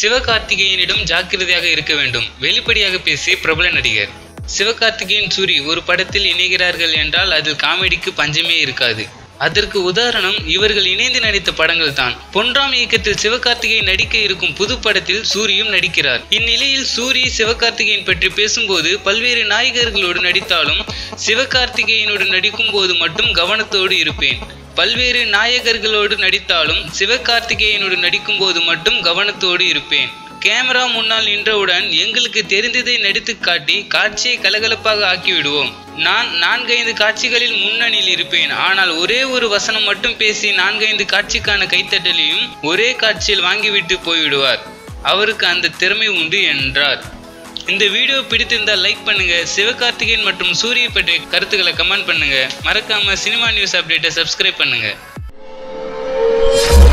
சிவகார்த்திகேயனிடம் ஜாக்கிரதையாக இருக்க வேண்டும் வெளிப்படையாக பேசிய பிரபல நடிகர் சிவகார்த்திகேயன் சூரி ஒரு படத்தில் இணைகிறார்கள் என்றால் அதில் காமெடிக்கு பஞ்சமே இருக்காது அதற்கு உதாரணம் இவர்கள் இணைந்து நடித்த படங்கள் தான் பொன்ராம் இயக்கத்தில் சிவகார்த்திகேயன் நடிக்க இருக்கும் புது படத்தில் சூரியும் நடிக்கிறார் இந்நிலையில் சூரி சிவகார்த்திகேயன் பற்றி பேசும்போது பல்வேறு நாயகர்களோடு நடித்தாலும் சிவகார்த்திகேயனோடு நடிக்கும் போது மட்டும் கவனத்தோடு இருப்பேன் பல்வேறு நாயகர்களோடு நடித்தாலும் சிவகார்த்திகேயனோடு நடிக்கும் போது மட்டும் கவனத்தோடு இருப்பேன் கேமரா முன்னால் நின்றவுடன் எங்களுக்கு தெரிந்ததை நடித்து காட்டி காட்சியை கலகலப்பாக ஆக்கிவிடுவோம் நான் நான்கைந்து காட்சிகளில் முன்னணியில் இருப்பேன் ஆனால் ஒரே ஒரு வசனம் மட்டும் பேசி நான்கைந்து காட்சிக்கான கைத்தட்டலையும் ஒரே காட்சியில் வாங்கிவிட்டு போய்விடுவார் அவருக்கு அந்த திறமை உண்டு என்றார் இந்த வீடியோ பிடித்திருந்தால் லைக் பண்ணுங்க சிவகார்த்திகேயன் மற்றும் சூரிய பற்றிய கருத்துக்களை கமெண்ட் பண்ணுங்க மறக்காம சினிமா நியூஸ் அப்டேட்டை சப்ஸ்கிரைப் பண்ணுங்க